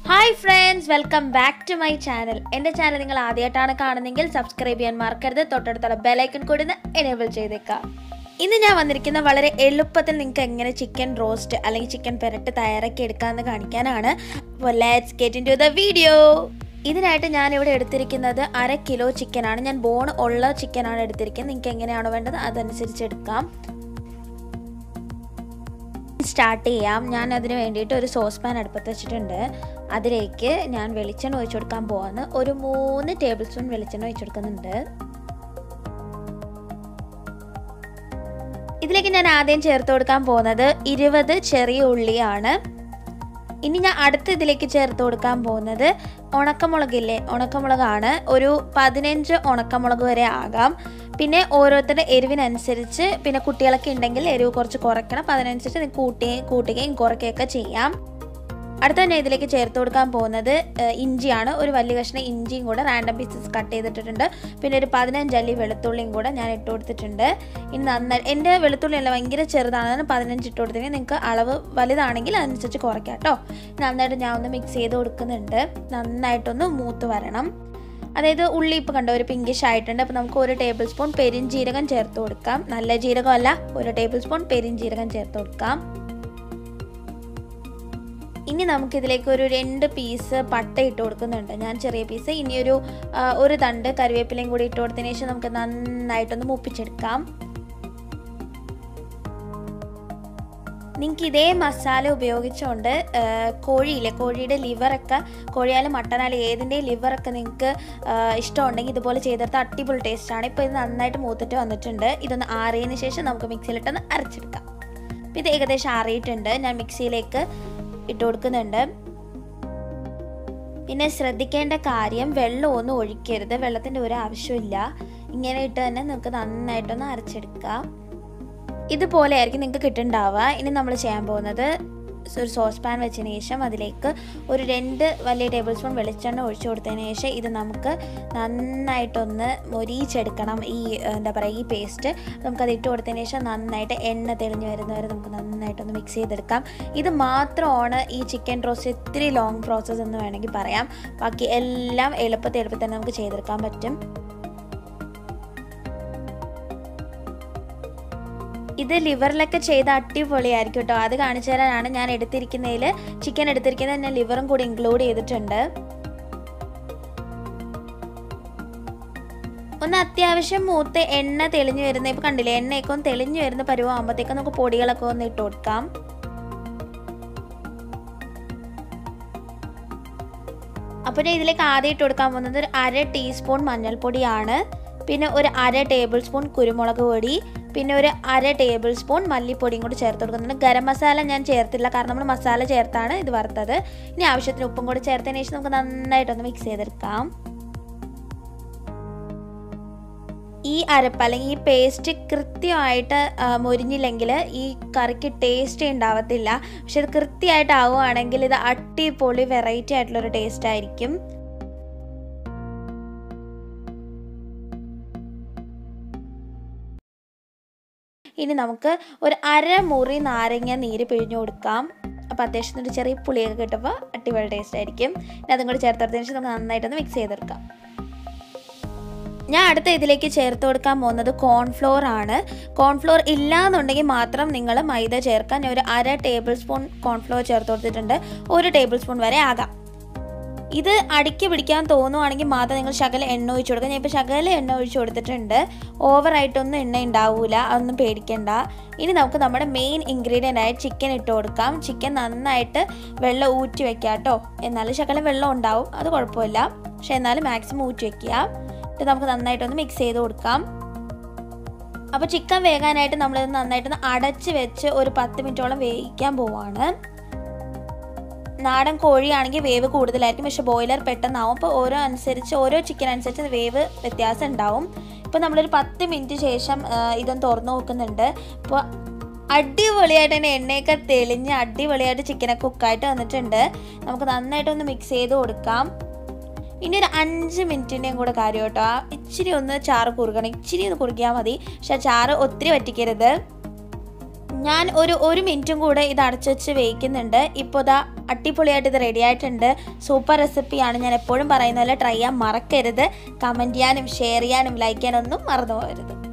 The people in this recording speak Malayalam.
hi friends welcome back to my channel എൻ്റെ ചാനൽ നിങ്ങൾ ആദ്യമായിട്ടാണ് കാണുന്നതെങ്കിൽ സബ്സ്ക്രൈബ് ചെയ്യാൻ മറക്കരുത് തൊട്ടടുത്തുള്ള ബെലൈക്കൺ കൂടി എനേബിൾ ചെയ്തേക്കാം ഇന്ന് ഞാൻ വന്നിരിക്കുന്ന വളരെ എളുപ്പത്തിൽ നിങ്ങൾക്ക് എങ്ങനെ ചിക്കൻ റോസ്റ്റ് അല്ലെങ്കിൽ ചിക്കൻ പെരട്ട് തയ്യാറാക്കി എടുക്കാമെന്ന് കാണിക്കാനാണ് അപ്പോൾ let's get into the video ഇതിനായിട്ട് ഞാൻ ഇവിടെ എടുത്തിരിക്കുന്നത് അര കിലോ ചിക്കനാണ് ഞാൻ ബോൺ ഉള്ള ചിക്കനാണ് എടുത്തിരിക്കുന്നത് നിങ്ങൾക്ക് എങ്ങനെയാണോ വേണ്ടത് അതനുസരിച്ച് എടുക്കാം സ്റ്റാർട്ട് ചെയ്യാം ഞാൻ അതിന് വേണ്ടിയിട്ട് ഒരു സോസ് പാൻ അടുപ്പത്ത് വെച്ചിട്ടുണ്ട് അതിലേക്ക് ഞാൻ വെളിച്ചെണ്ണ ഒഴിച്ചു കൊടുക്കാൻ പോവാന്ന് ഒരു മൂന്ന് ടേബിൾ സ്പൂൺ വെളിച്ചെണ്ണ ഒഴിച്ചു കൊടുക്കുന്നുണ്ട് ഇതിലേക്ക് ഞാൻ ആദ്യം ചേർത്ത് കൊടുക്കാൻ പോകുന്നത് ഇരുപത് ചെറിയ ഉള്ളിയാണ് ഇനി ഞാൻ അടുത്ത ഇതിലേക്ക് ചേർത്ത് കൊടുക്കാൻ പോകുന്നത് ഉണക്കമുളകില്ലേ ഉണക്കമുളകാണ് ഒരു പതിനഞ്ച് ഉണക്കമുളക് വരെ ആകാം പിന്നെ ഓരോരുത്തരുടെ എരിവിനനുസരിച്ച് പിന്നെ കുട്ടികളൊക്കെ ഉണ്ടെങ്കിൽ എരിവ് കുറച്ച് കുറയ്ക്കണം അപ്പോൾ അതിനനുസരിച്ച് നിങ്ങൾക്ക് കൂട്ടുകയും കൂട്ടുകയും കുറയ്ക്കുകയൊക്കെ ചെയ്യാം അടുത്ത തന്നെ ഇതിലേക്ക് ചേർത്ത് കൊടുക്കാൻ പോകുന്നത് ഇഞ്ചിയാണ് ഒരു വലിയ കഷ്ണം ഇഞ്ചിയും കൂടെ റാൻഡം പീസസ് കട്ട് ചെയ്തിട്ടിട്ടുണ്ട് പിന്നെ ഒരു പതിനഞ്ച് അല്ലി വെളുത്തുള്ളിയും കൂടെ ഞാൻ ഇട്ട് കൊടുത്തിട്ടുണ്ട് ഇനി നന്നായി എൻ്റെ വെളുത്തുള്ളി അല്ല ഭയങ്കര ചെറുതാണ് പതിനഞ്ച് ഇട്ട് കൊടുത്തെങ്കിൽ നിങ്ങൾക്ക് അളവ് വലുതാണെങ്കിൽ അതനുസരിച്ച് കുറയ്ക്കാം കേട്ടോ നന്നായിട്ട് ഞാൻ ഒന്ന് മിക്സ് ചെയ്ത് കൊടുക്കുന്നുണ്ട് നന്നായിട്ടൊന്ന് മൂത്ത് വരണം അതായത് ഉള്ളി ഇപ്പോൾ കണ്ടോ ഒരു പിങ്കിഷ് ആയിട്ടുണ്ട് അപ്പോൾ നമുക്ക് ഒരു ടേബിൾ സ്പൂൺ പെരിഞ്ജീരകം ചേർത്ത് കൊടുക്കാം നല്ല ജീരകമല്ല ഒരു ടേബിൾ സ്പൂൺ പെരിഞ്ജീരകം ചേർത്ത് കൊടുക്കാം ഇനി നമുക്കിതിലേക്ക് ഒരു രണ്ട് പീസ് പട്ട ഇട്ട് കൊടുക്കുന്നുണ്ട് ഞാൻ ചെറിയ പീസ് ഇനി ഒരു ഒരു തണ്ട് കറിവേപ്പിലയും കൂടി ഇട്ട് കൊടുത്തതിന് ശേഷം നമുക്ക് നന്നായിട്ടൊന്ന് മുപ്പിച്ചെടുക്കാം നിങ്ങൾക്ക് ഇതേ മസാല ഉപയോഗിച്ചുകൊണ്ട് കോഴിയില്ലേ കോഴിയുടെ ലിവറൊക്കെ കോഴിയാലും മട്ടനാലും ഏതിൻ്റെ ലിവറൊക്കെ നിങ്ങൾക്ക് ഇഷ്ടമുണ്ടെങ്കിൽ ഇതുപോലെ ചെയ്തെടുത്ത അടിപൊളി ടേസ്റ്റാണ് ഇപ്പോൾ ഇത് നന്നായിട്ട് മൂത്തിട്ട് വന്നിട്ടുണ്ട് ഇതൊന്ന് ആറിയതിന് ശേഷം നമുക്ക് മിക്സിയിലിട്ടൊന്ന് അരച്ചെടുക്കാം ഇത് ഏകദേശം ആറിയിട്ടുണ്ട് ഞാൻ മിക്സിയിലേക്ക് ഇട്ട് കൊടുക്കുന്നുണ്ട് പിന്നെ ശ്രദ്ധിക്കേണ്ട കാര്യം വെള്ളമൊന്നും ഒഴിക്കരുത് വെള്ളത്തിൻ്റെ ഒരു ആവശ്യമില്ല ഇങ്ങനെ ഇട്ട് തന്നെ നിങ്ങൾക്ക് നന്നായിട്ടൊന്ന് അരച്ചെടുക്കാം ഇതുപോലെ ആയിരിക്കും നിങ്ങൾക്ക് കിട്ടുന്നുണ്ടാവുക ഇനി നമ്മൾ ചെയ്യാൻ പോകുന്നത് ഒരു സോസ് പാൻ വെച്ചതിന് ശേഷം അതിലേക്ക് ഒരു രണ്ട് വലിയ ടേബിൾ സ്പൂൺ വെളിച്ചെണ്ണ ഒഴിച്ചു കൊടുത്തതിന് ശേഷം ഇത് നമുക്ക് നന്നായിട്ടൊന്ന് മൊരിയിച്ചെടുക്കണം ഈ എന്താ പറയുക ഈ പേസ്റ്റ് നമുക്കത് ഇട്ട് കൊടുത്തതിന് ശേഷം നന്നായിട്ട് എണ്ണ തെളിഞ്ഞ് വരുന്നവരെ നമുക്ക് നന്നായിട്ടൊന്ന് മിക്സ് ചെയ്തെടുക്കാം ഇത് മാത്രമാണ് ഈ ചിക്കൻ റോസ്റ്റ് ഇത്തിരി ലോങ് പ്രോസസ്സ് എന്ന് വേണമെങ്കിൽ പറയാം ബാക്കി എല്ലാം എളുപ്പത്തിൽ എളുപ്പത്തിൽ തന്നെ നമുക്ക് ചെയ്തെടുക്കാൻ പറ്റും ഇത് ലിവറിലൊക്കെ ചെയ്ത അടിപൊളിയായിരിക്കും കേട്ടോ അത് കാണിച്ചു തരാനാണ് ഞാൻ എടുത്തിരിക്കുന്നതിൽ ചിക്കൻ എടുത്തിരിക്കുന്നത് ഞാൻ ലിവറും കൂടി ഇൻക്ലൂഡ് ചെയ്തിട്ടുണ്ട് ഒന്ന് അത്യാവശ്യം മൂത്ത് എണ്ണ തെളിഞ്ഞു വരുന്ന ഇപ്പം കണ്ടില്ലേ എണ്ണയൊക്കെ ഒന്ന് തെളിഞ്ഞു വരുന്ന പരുവാകുമ്പോഴത്തേക്കും നമുക്ക് പൊടികളൊക്കെ ഒന്ന് ഇട്ട് കൊടുക്കാം അപ്പോൾ ഇതിലേക്ക് ആദ്യം ഇട്ട് കൊടുക്കാൻ പോകുന്നത് ഒരു അര ടീസ്പൂൺ മഞ്ഞൾപ്പൊടിയാണ് പിന്നെ ഒരു അര ടേബിൾ സ്പൂൺ കുരുമുളക് പൊടി പിന്നെ ഒരു അര ടേബിൾ സ്പൂൺ മല്ലിപ്പൊടിയും കൂടി ചേർത്ത് കൊടുക്കുന്നുണ്ട് ഗരം മസാല ഞാൻ ചേർത്തില്ല കാരണം നമ്മൾ മസാല ചേർത്താണ് ഇത് വറുത്തത് ഇനി ആവശ്യത്തിന് ഉപ്പും കൂടി ചേർത്തതിന് ശേഷം നമുക്ക് നന്നായിട്ടൊന്ന് മിക്സ് ചെയ്തെടുക്കാം ഈ അരപ്പ് അല്ലെങ്കിൽ ഈ പേസ്റ്റ് കൃത്യമായിട്ട് മൊരിഞ്ഞില്ലെങ്കിൽ ഈ കറിക്ക് ടേസ്റ്റ് ഉണ്ടാവത്തില്ല പക്ഷെ ഇത് കൃത്യമായിട്ട് ആവുകയാണെങ്കിൽ ഇത് അടിപൊളി വെറൈറ്റി ആയിട്ടുള്ളൊരു ടേസ്റ്റ് ആയിരിക്കും ഇനി നമുക്ക് ഒരു അരമുറി നാരങ്ങ നീര് പിഴിഞ്ഞു കൊടുക്കാം അപ്പോൾ അത്യാവശ്യം ഒരു ചെറിയ പുളിയൊക്കെ കിട്ടുമ്പോൾ അടിപൊളി ടേസ്റ്റ് ആയിരിക്കും ഇനി അതും കൂടി ചേർത്തെടുത്തതിന് ശേഷം നമുക്ക് നന്നായിട്ടൊന്ന് മിക്സ് ചെയ്തെടുക്കാം ഞാൻ അടുത്ത ഇതിലേക്ക് ചേർത്ത് കൊടുക്കാൻ പോകുന്നത് കോൺഫ്ലോർ ആണ് കോൺഫ്ലോർ ഇല്ലാന്നുണ്ടെങ്കിൽ മാത്രം നിങ്ങൾ മൈദ ചേർക്കാൻ ഞാൻ ഒരു അര ടേബിൾ സ്പൂൺ കോൺഫ്ലോർ ചേർത്ത് കൊടുത്തിട്ടുണ്ട് ഒരു ടേബിൾ സ്പൂൺ വരെ ആകാം ഇത് അടിക്ക് പിടിക്കാൻ തോന്നുവാണെങ്കിൽ മാത്രം നിങ്ങൾ ശകല എണ്ണ ഒഴിച്ചു കൊടുക്കുക ഞാൻ ഇപ്പോൾ ശകല എണ്ണ ഒഴിച്ചു കൊടുത്തിട്ടുണ്ട് ഓവറായിട്ടൊന്നും എണ്ണ ഉണ്ടാവില്ല അതൊന്നും പേടിക്കണ്ട ഇനി നമുക്ക് നമ്മുടെ മെയിൻ ഇൻഗ്രീഡിയൻ്റ് ആയ ചിക്കൻ ഇട്ട് കൊടുക്കാം ചിക്കൻ നന്നായിട്ട് വെള്ളം ഊറ്റി വെക്കുക കേട്ടോ എന്നാലും ശകലം വെള്ളം ഉണ്ടാവും അത് കുഴപ്പമില്ല പക്ഷെ എന്നാലും മാക്സിമം ഊറ്റി വെക്കുക ഇത് നമുക്ക് നന്നായിട്ടൊന്ന് മിക്സ് ചെയ്ത് കൊടുക്കാം അപ്പോൾ ചിക്കൻ വേകാനായിട്ട് നമ്മളിത് നന്നായിട്ടൊന്ന് അടച്ച് വെച്ച് ഒരു പത്ത് മിനിറ്റോളം വേവിക്കാൻ പോവാണ് നാടൻ കോഴിയാണെങ്കിൽ വേവ് കൂടുതലായിരിക്കും പക്ഷെ ബോയിലർ പെട്ടെന്നാവും അപ്പോൾ ഓരോ അനുസരിച്ച് ഓരോ ചിക്കൻ അനുസരിച്ച് വേവ് വ്യത്യാസം ഉണ്ടാവും ഇപ്പോൾ നമ്മളൊരു പത്ത് മിനിറ്റ് ശേഷം ഇതൊന്ന് തുറന്നു നോക്കുന്നുണ്ട് ഇപ്പോൾ അടിപൊളിയായിട്ട് തന്നെ എണ്ണയൊക്കെ തെളിഞ്ഞ് അടിപൊളിയായിട്ട് ചിക്കനൊക്കെ കുക്കായിട്ട് വന്നിട്ടുണ്ട് നമുക്ക് നന്നായിട്ടൊന്ന് മിക്സ് ചെയ്ത് കൊടുക്കാം ഇനി ഒരു അഞ്ച് മിനിറ്റിൻ്റെയും കൂടെ കാര്യം കേട്ടോ ഇച്ചിരി ഒന്ന് ചാറ് കുറുകണം ഇച്ചിരി ഒന്ന് കുറുകിയാൽ മതി പക്ഷെ ആ ചാറ് ഒത്തിരി വറ്റിക്കരുത് ഞാൻ ഒരു ഒരു മിനിറ്റും കൂടെ ഇത് അടച്ചു വെച്ച് വേവിക്കുന്നുണ്ട് ഇപ്പോൾ ഇതാ അടിപൊളിയായിട്ട് ഇത് റെഡി ആയിട്ടുണ്ട് സൂപ്പർ റെസിപ്പിയാണ് ഞാൻ എപ്പോഴും പറയുന്ന പോലെ ട്രൈ ചെയ്യാൻ മറക്കരുത് കമൻറ്റ് ചെയ്യാനും ഷെയർ ചെയ്യാനും ലൈക്ക് ചെയ്യാനും ഒന്നും മറന്നു പോകരുത്